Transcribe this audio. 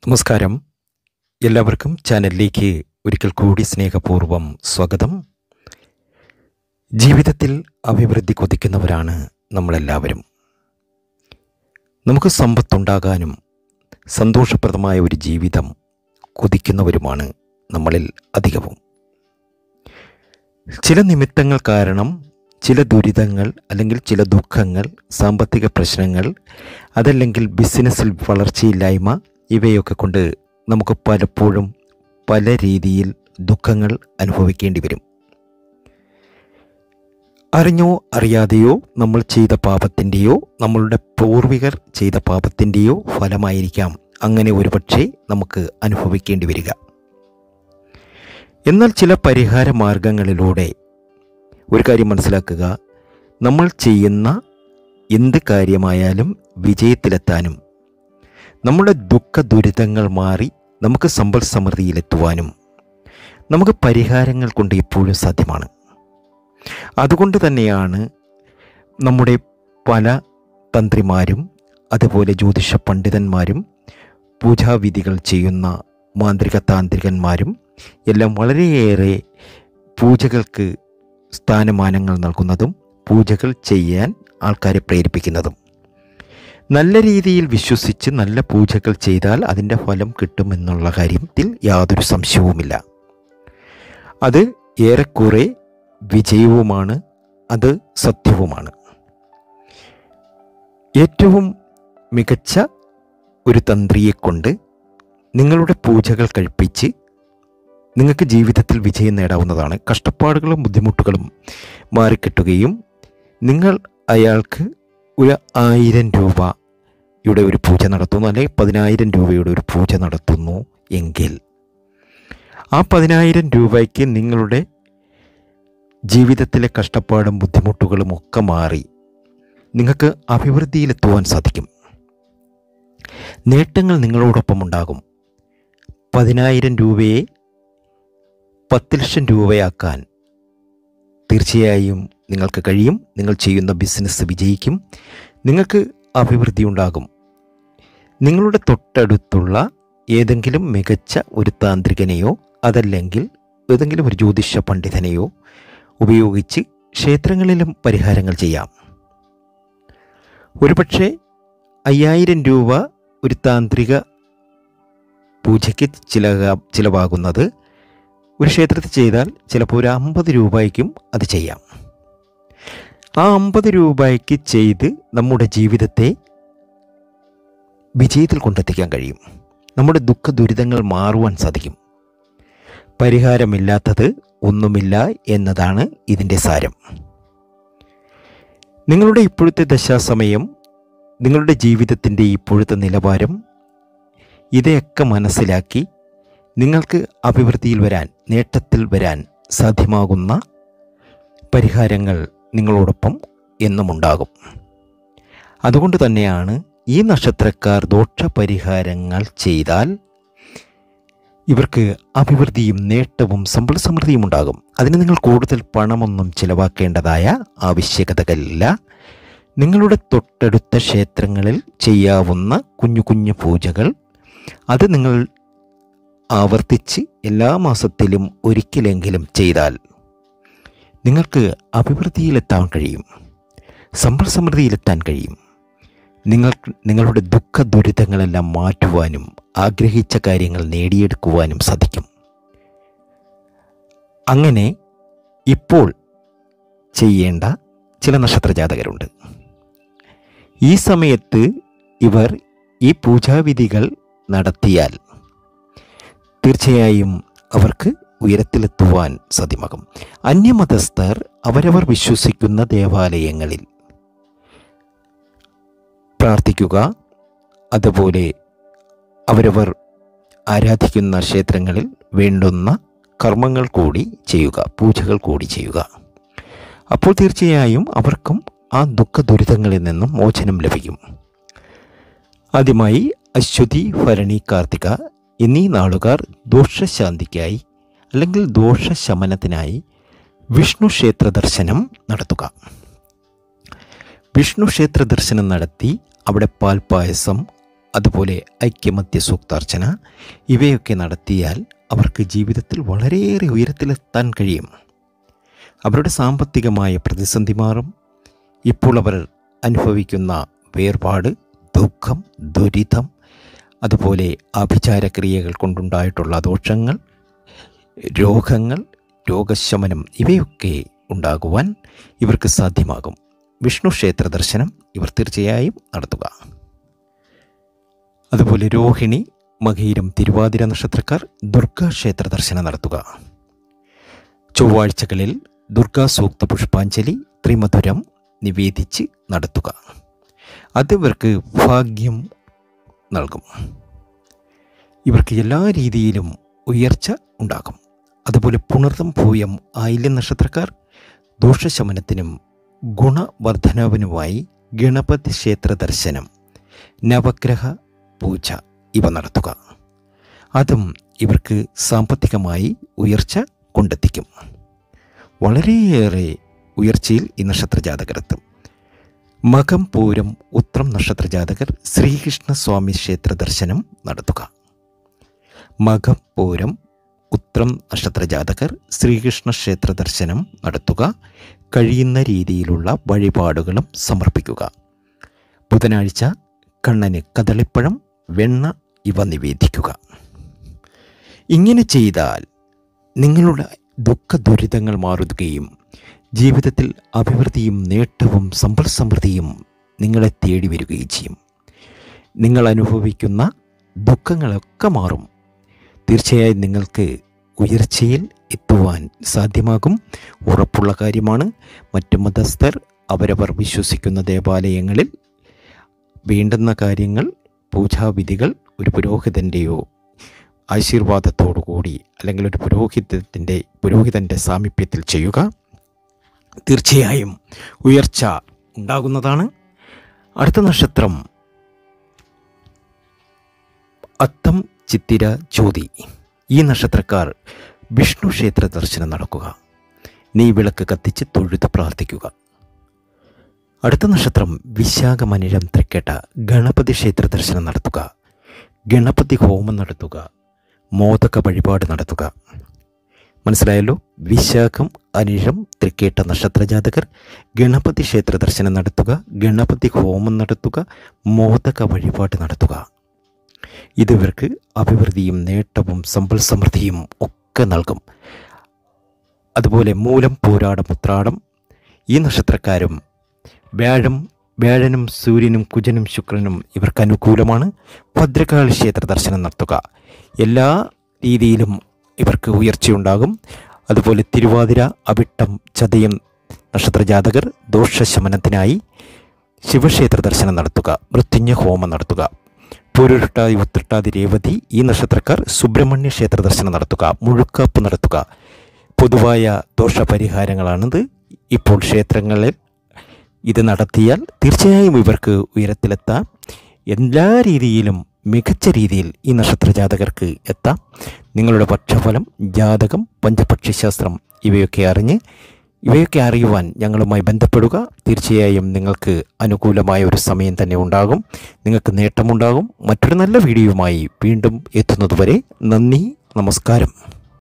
നമസ്കാരം എല്ലാവർക്കും ചാനലിലേക്ക് ഒരിക്കൽ കൂടി സ്നേഹപൂർവ്വം സ്വാഗതം ജീവിതത്തിൽ അഭിവൃദ്ധി കൊതിക്കുന്നവരാണ് നമ്മളെല്ലാവരും നമുക്ക് സമ്പത്തുണ്ടാകാനും സന്തോഷപ്രദമായ ഒരു ജീവിതം കൊതിക്കുന്നവരുമാണ് നമ്മളിൽ അധികവും ചില നിമിത്തങ്ങൾ കാരണം ചില ദുരിതങ്ങൾ അല്ലെങ്കിൽ ചില ദുഃഖങ്ങൾ സാമ്പത്തിക പ്രശ്നങ്ങൾ അതല്ലെങ്കിൽ ബിസിനസ്സിൽ വളർച്ചയില്ലായ്മ ഇവയൊക്കെ കൊണ്ട് നമുക്ക് പലപ്പോഴും പല രീതിയിൽ ദുഃഖങ്ങൾ അനുഭവിക്കേണ്ടി വരും അറിഞ്ഞോ അറിയാതെയോ നമ്മൾ ചെയ്ത പാപത്തിൻ്റെയോ നമ്മളുടെ പൂർവികർ ചെയ്ത പാപത്തിൻ്റെയോ ഫലമായിരിക്കാം അങ്ങനെ ഒരുപക്ഷെ നമുക്ക് അനുഭവിക്കേണ്ടി വരിക എന്നാൽ ചില പരിഹാര മാർഗങ്ങളിലൂടെ ഒരു കാര്യം മനസ്സിലാക്കുക നമ്മൾ ചെയ്യുന്ന എന്ത് കാര്യമായാലും വിജയത്തിലെത്താനും നമ്മുടെ ദുഃഖ ദുരിതങ്ങൾ മാറി നമുക്ക് സമ്പൽ സമൃദ്ധിയിലെത്തുവാനും നമുക്ക് പരിഹാരങ്ങൾ കൊണ്ട് എപ്പോഴും സാധ്യമാണ് അതുകൊണ്ട് തന്നെയാണ് നമ്മുടെ പല തന്ത്രിമാരും അതുപോലെ ജ്യോതിഷ പണ്ഡിതന്മാരും പൂജാവിധികൾ ചെയ്യുന്ന മാന്ത്രിക താന്ത്രികന്മാരും എല്ലാം വളരെയേറെ പൂജകൾക്ക് സ്ഥാനമാനങ്ങൾ നൽകുന്നതും പൂജകൾ ചെയ്യാൻ ആൾക്കാരെ പ്രേരിപ്പിക്കുന്നതും നല്ല രീതിയിൽ വിശ്വസിച്ച് നല്ല പൂജകൾ ചെയ്താൽ അതിൻ്റെ ഫലം കിട്ടുമെന്നുള്ള കാര്യത്തിൽ യാതൊരു സംശയവുമില്ല അത് ഏറെക്കുറെ വിജയവുമാണ് അത് സത്യവുമാണ് ഏറ്റവും മികച്ച ഒരു തന്ത്രിയെക്കൊണ്ട് നിങ്ങളുടെ പൂജകൾ കഴിപ്പിച്ച് നിങ്ങൾക്ക് ജീവിതത്തിൽ വിജയം നേടാവുന്നതാണ് കഷ്ടപ്പാടുകളും ബുദ്ധിമുട്ടുകളും മാറിക്കിട്ടുകയും നിങ്ങൾ അയാൾക്ക് ഒരു ആയിരം രൂപയുടെ ഒരു പൂജ നടത്തുന്നു അല്ലെങ്കിൽ പതിനായിരം രൂപയുടെ ഒരു പൂജ നടത്തുന്നു എങ്കിൽ ആ പതിനായിരം രൂപയ്ക്ക് നിങ്ങളുടെ ജീവിതത്തിലെ കഷ്ടപ്പാടും ബുദ്ധിമുട്ടുകളും ഒക്കെ മാറി നിങ്ങൾക്ക് അഭിവൃദ്ധിയിലെത്തുവാൻ സാധിക്കും നേട്ടങ്ങൾ നിങ്ങളോടൊപ്പം ഉണ്ടാകും പതിനായിരം രൂപയെ പത്ത് ലക്ഷം രൂപയാക്കാൻ തീർച്ചയായും നിങ്ങൾക്ക് കഴിയും നിങ്ങൾ ചെയ്യുന്ന ബിസിനസ് വിജയിക്കും നിങ്ങൾക്ക് അഭിവൃദ്ധി ഉണ്ടാകും നിങ്ങളുടെ തൊട്ടടുത്തുള്ള ഏതെങ്കിലും മികച്ച ഒരു താന്ത്രികനെയോ അതല്ലെങ്കിൽ ഏതെങ്കിലും ഒരു ജ്യോതിഷ പണ്ഡിതനെയോ ഉപയോഗിച്ച് ക്ഷേത്രങ്ങളിലും പരിഹാരങ്ങൾ ചെയ്യാം ഒരുപക്ഷെ അയ്യായിരം രൂപ ഒരു താന്ത്രിക പൂജയ്ക്ക് ചില ചിലവാകുന്നത് ഒരു ക്ഷേത്രത്തിൽ ചെയ്താൽ ചിലപ്പോൾ ഒരു അമ്പത് രൂപയ്ക്കും അത് ചെയ്യാം ആ അമ്പത് രൂപയ്ക്ക് ചെയ്ത് നമ്മുടെ ജീവിതത്തെ വിജയത്തിൽ കൊണ്ടെത്തിക്കാൻ കഴിയും നമ്മുടെ ദുഃഖ ദുരിതങ്ങൾ മാറുവാൻ സാധിക്കും പരിഹാരമില്ലാത്തത് ഒന്നുമില്ല എന്നതാണ് ഇതിൻ്റെ സാരം നിങ്ങളുടെ ഇപ്പോഴത്തെ ദശാസമയം നിങ്ങളുടെ ജീവിതത്തിൻ്റെ ഇപ്പോഴത്തെ നിലവാരം ഇവയൊക്കെ മനസ്സിലാക്കി നിങ്ങൾക്ക് അഭിവൃദ്ധിയിൽ വരാൻ നേട്ടത്തിൽ വരാൻ സാധ്യമാകുന്ന പരിഹാരങ്ങൾ നിങ്ങളോടൊപ്പം എന്നുമുണ്ടാകും അതുകൊണ്ട് തന്നെയാണ് ഈ നക്ഷത്രക്കാർ ദോഷപരിഹാരങ്ങൾ ചെയ്താൽ ഇവർക്ക് അഭിവൃദ്ധിയും നേട്ടവും സമ്പൽ സമൃദ്ധിയും ഉണ്ടാകും അതിന് നിങ്ങൾ കൂടുതൽ പണമൊന്നും ചിലവാക്കേണ്ടതായ ആവശ്യകതകളില്ല നിങ്ങളുടെ തൊട്ടടുത്ത ക്ഷേത്രങ്ങളിൽ ചെയ്യാവുന്ന കുഞ്ഞു കുഞ്ഞു പൂജകൾ അത് നിങ്ങൾ ആവർത്തിച്ച് എല്ലാ മാസത്തിലും ഒരിക്കലെങ്കിലും ചെയ്താൽ നിങ്ങൾക്ക് അഭിവൃദ്ധിയിലെത്താൻ കഴിയും സമ്പൽ സമൃദ്ധിയിലെത്താൻ കഴിയും നിങ്ങൾ നിങ്ങളുടെ ദുഃഖ ദുരിതങ്ങളെല്ലാം മാറ്റുവാനും ആഗ്രഹിച്ച കാര്യങ്ങൾ നേടിയെടുക്കുവാനും സാധിക്കും അങ്ങനെ ഇപ്പോൾ ചെയ്യേണ്ട ചില നക്ഷത്രജാതകരുണ്ട് ഈ സമയത്ത് ഇവർ ഈ പൂജാവിധികൾ നടത്തിയാൽ തീർച്ചയായും അവർക്ക് ഉയരത്തിലെത്തുവാൻ സാധ്യമാകും അന്യമതസ്ഥർ അവരവർ വിശ്വസിക്കുന്ന ദേവാലയങ്ങളിൽ പ്രാർത്ഥിക്കുക അതുപോലെ അവരവർ ആരാധിക്കുന്ന ക്ഷേത്രങ്ങളിൽ വേണ്ടുന്ന കർമ്മങ്ങൾ കൂടി ചെയ്യുക പൂജകൾ കൂടി ചെയ്യുക അപ്പോൾ തീർച്ചയായും അവർക്കും ആ ദുഃഖ ദുരിതങ്ങളിൽ നിന്നും മോചനം ലഭിക്കും ആദ്യമായി അശ്വതി ഭരണി കാർത്തിക എന്നീ നാളുകാർ ദോഷശാന്തിക്കായി അല്ലെങ്കിൽ ദോഷശമനത്തിനായി വിഷ്ണു ക്ഷേത്ര ദർശനം നടത്തുക വിഷ്ണു ക്ഷേത്ര ദർശനം നടത്തി അവിടെ പാൽപ്പായസം അതുപോലെ ഐക്യമത്യ സൂക്താർച്ചന ഇവയൊക്കെ നടത്തിയാൽ അവർക്ക് ജീവിതത്തിൽ വളരെയേറെ ഉയരത്തിലെത്താൻ കഴിയും അവരുടെ സാമ്പത്തികമായ പ്രതിസന്ധി മാറും ഇപ്പോൾ അവർ അനുഭവിക്കുന്ന വേർപാട് ദുഃഖം ദുരിതം അതുപോലെ ആഭിചാരക്രിയകൾ കൊണ്ടുണ്ടായിട്ടുള്ള ദോഷങ്ങൾ രോഗങ്ങൾ രോഗശമനം ഇവയൊക്കെ ഉണ്ടാകുവാൻ ഇവർക്ക് സാധ്യമാകും വിഷ്ണു ക്ഷേത്ര ദർശനം ഇവർ തീർച്ചയായും നടത്തുക അതുപോലെ രോഹിണി മകീരം തിരുവാതിര നക്ഷത്രക്കാർ ദുർഗാ ക്ഷേത്ര ദർശനം നടത്തുക ചൊവ്വാഴ്ചകളിൽ ദുർഗാ സൂക്ത പുഷ്പാഞ്ജലി ത്രിമധുരം നിവേദിച്ച് നടത്തുക അത് ഇവർക്ക് ഭാഗ്യം നൽകും ഇവർക്ക് എല്ലാ രീതിയിലും ഉയർച്ച ഉണ്ടാകും അതുപോലെ പുണർതം പൂയം ആയില്യം നക്ഷത്രക്കാർ ദോഷശമനത്തിനും ഗുണവർദ്ധനവിനുമായി ഗണപതി ക്ഷേത്ര ദർശനം നവഗ്രഹ പൂജ ഇവ നടത്തുക അതും ഇവർക്ക് സാമ്പത്തികമായി ഉയർച്ച കൊണ്ടെത്തിക്കും വളരെയേറെ ഉയർച്ചയിൽ ഈ നക്ഷത്രജാതകരെത്തും മകം പൂരം ഉത്രം നക്ഷത്രജാതകർ ശ്രീകൃഷ്ണസ്വാമി ക്ഷേത്ര ദർശനം നടത്തുക മകം പൂരം ഉത്രം നക്ഷത്രജാതകർ ശ്രീകൃഷ്ണ ക്ഷേത്ര ദർശനം നടത്തുക കഴിയുന്ന രീതിയിലുള്ള വഴിപാടുകളും സമർപ്പിക്കുക ബുധനാഴ്ച കണ്ണന് കദളിപ്പഴം വെണ്ണ ഇവ നിവേദിക്കുക ഇങ്ങനെ ചെയ്താൽ നിങ്ങളുടെ ദുഃഖ ദുരിതങ്ങൾ മാറുകയും ജീവിതത്തിൽ അഭിവൃദ്ധിയും നേട്ടവും സമ്പൽ സമൃദ്ധിയും നിങ്ങളെ തേടി വരികയും ചെയ്യും നിങ്ങൾ അനുഭവിക്കുന്ന ദുഃഖങ്ങളൊക്കെ മാറും തീർച്ചയായും നിങ്ങൾക്ക് ഉയർച്ചയിൽ എത്തുവാൻ സാധ്യമാകും ഉറപ്പുള്ള കാര്യമാണ് മറ്റു മതസ്ഥർ അവരവർ വിശ്വസിക്കുന്ന ദേവാലയങ്ങളിൽ വേണ്ടുന്ന കാര്യങ്ങൾ പൂജാവിധികൾ ഒരു പുരോഹിതൻ്റെയോ ആശീർവാദത്തോടു കൂടി അല്ലെങ്കിൽ ഒരു പുരോഹിതത്തിൻ്റെ പുരോഹിതൻ്റെ സാമീപ്യത്തിൽ ചെയ്യുക തീർച്ചയായും ഉയർച്ച ഉണ്ടാകുന്നതാണ് അടുത്ത നക്ഷത്രം അത്തം ചിത്തിര ജ്യോതി ഈ നക്ഷത്രക്കാർ വിഷ്ണു ക്ഷേത്ര ദർശനം നടക്കുക നീ വിളക്ക് കത്തിച്ച് തൊഴുത് പ്രാർത്ഥിക്കുക അടുത്ത നക്ഷത്രം വിശാഖമനിഴം തൃക്കേട്ട ഗണപതി ക്ഷേത്ര ദർശനം നടത്തുക ഗണപതി ഹോമം നടത്തുക മോദക വഴിപാട് നടത്തുക മനസ്സിലായല്ലോ വിശാഖം അനിഴം തൃക്കേട്ട നക്ഷത്രജാതകർ ഗണപതി ക്ഷേത്ര ദർശനം നടത്തുക ഗണപതി ഹോമം നടത്തുക മോദക വഴിപാട് നടത്തുക ഇത് ഇവർക്ക് അഭിവൃദ്ധിയും നേട്ടവും സമ്പൽ സമൃദ്ധിയും ഒക്കെ നൽകും അതുപോലെ മൂലം പോരാടം ഉത്രാടം ഈ നക്ഷത്രക്കാരും വ്യാഴം വ്യാഴനും സൂര്യനും കുജനും ശുക്രനും ഇവർക്ക് അനുകൂലമാണ് ഭദ്രകാളി ക്ഷേത്ര ദർശനം നടത്തുക എല്ലാ രീതിയിലും ഇവർക്ക് ഉയർച്ചയുണ്ടാകും അതുപോലെ തിരുവാതിര അവിട്ടം ചതയം നക്ഷത്രജാതകർ ദോഷശമനത്തിനായി ശിവക്ഷേത്ര ദർശനം നടത്തുക മൃത്യുഞ്ജ ഹോമം നടത്തുക പൂരുരുട്ടാതി ഉത്രട്ടാതി രേവതി ഈ നക്ഷത്രക്കാർ സുബ്രഹ്മണ്യ ക്ഷേത്ര ദർശനം നടത്തുക മുഴുക്കാപ്പ് നടത്തുക പൊതുവായ ദോഷപരിഹാരങ്ങളാണിത് ഇപ്പോൾ ക്ഷേത്രങ്ങളിൽ ഇത് നടത്തിയാൽ തീർച്ചയായും ഇവർക്ക് ഉയരത്തിലെത്താം എല്ലാ രീതിയിലും മികച്ച രീതിയിൽ ഈ നക്ഷത്ര ജാതകർക്ക് എത്താം നിങ്ങളുടെ പക്ഷഫലം ജാതകം പഞ്ചപക്ഷിശാസ്ത്രം ഇവയൊക്കെ അറിഞ്ഞ് ഇവയൊക്കെ അറിയുവാൻ ഞങ്ങളുമായി ബന്ധപ്പെടുക തീർച്ചയായും നിങ്ങൾക്ക് അനുകൂലമായ ഒരു സമയം തന്നെ ഉണ്ടാകും നിങ്ങൾക്ക് നേട്ടമുണ്ടാകും മറ്റൊരു നല്ല വീഡിയോയുമായി വീണ്ടും എത്തുന്നതുവരെ നന്ദി നമസ്കാരം